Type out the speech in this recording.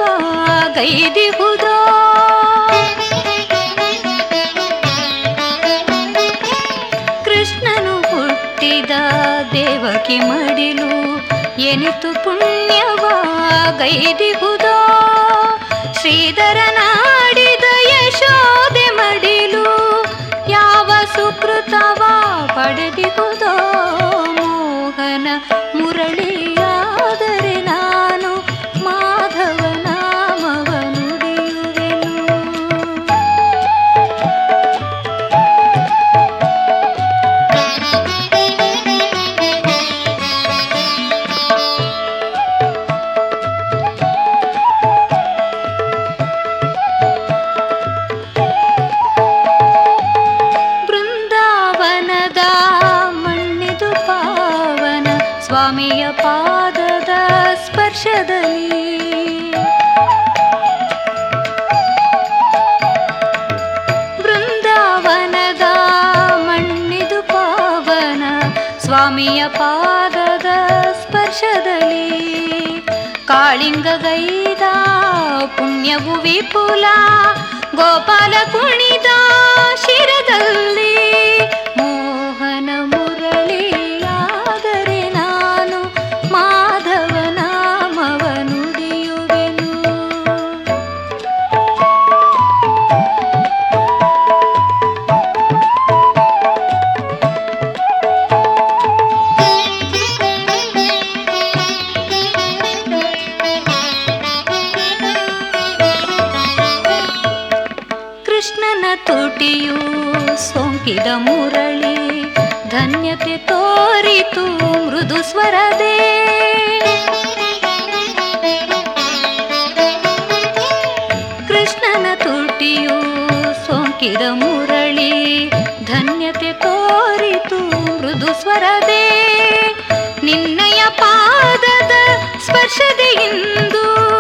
ಗೈದಿಹುದೋ ಕೃಷ್ಣನು ಹುಟ್ಟಿದ ದೇವಕಿ ಮಡಿಲು ಎನಿತು ಪುಣ್ಯವ ಗೈದಿಹುದೋ ಶ್ರೀಧರ ನಾಡಿದ ಯಶೋದೆ ಮಡಿಲು ಯಾವ ಸುಕೃತವ ಪಡೆದಿಹುದೋ ಮೋಹನ ಮುರಳಿಯಾದರೆ ನಾನು ಮಾಧವ ನಾಮವ ನುಡಿಯುವೆನು ಬೃಂದಾವನದ ಮಣ್ಣಿದು ಪಾವನ ಸ್ವಾಮಿಯ ಪಾದದ ಸ್ಪರ್ಶದಲ್ಲಿ ಬೃಂದಾವನದ ಮಣ್ಣಿದು ಪಾವನ ಸ್ವಾಮಿಯ ಪಾದದ ಸ್ಪರ್ಶದಲ್ಲಿ ಕಾಳಿಂಗಗೈದ ಪುಣ್ಯವು ವಿಪುಲ ಗೋಪಾಲ ಕುಣಿದ ಶಿರದಲ್ಲಿ ಮೋಹನ ಮುರಳಿಯಾದರೆ ನಾನು ಮಾಧವ ನಾಮವ ನುಡಿಯುವೆನು ಕೃಷ್ಣನ ತುಟಿಯು ಸೋಂಕಿದ ಮುರಳಿ ಧನ್ಯತೆ ತೋರಿತು ಮೃದು ಸ್ವರದೇ ಕೃಷ್ಣನ ತುಟಿಯು ಸೋಂಕಿದ ಮುರಳಿ ಧನ್ಯತೆ ತೋರಿತು ಮೃದು ಸ್ವರದೇ ನಿನ್ನಯ ಪಾದದ ಸ್ಪರ್ಶದೆಯಿಂದ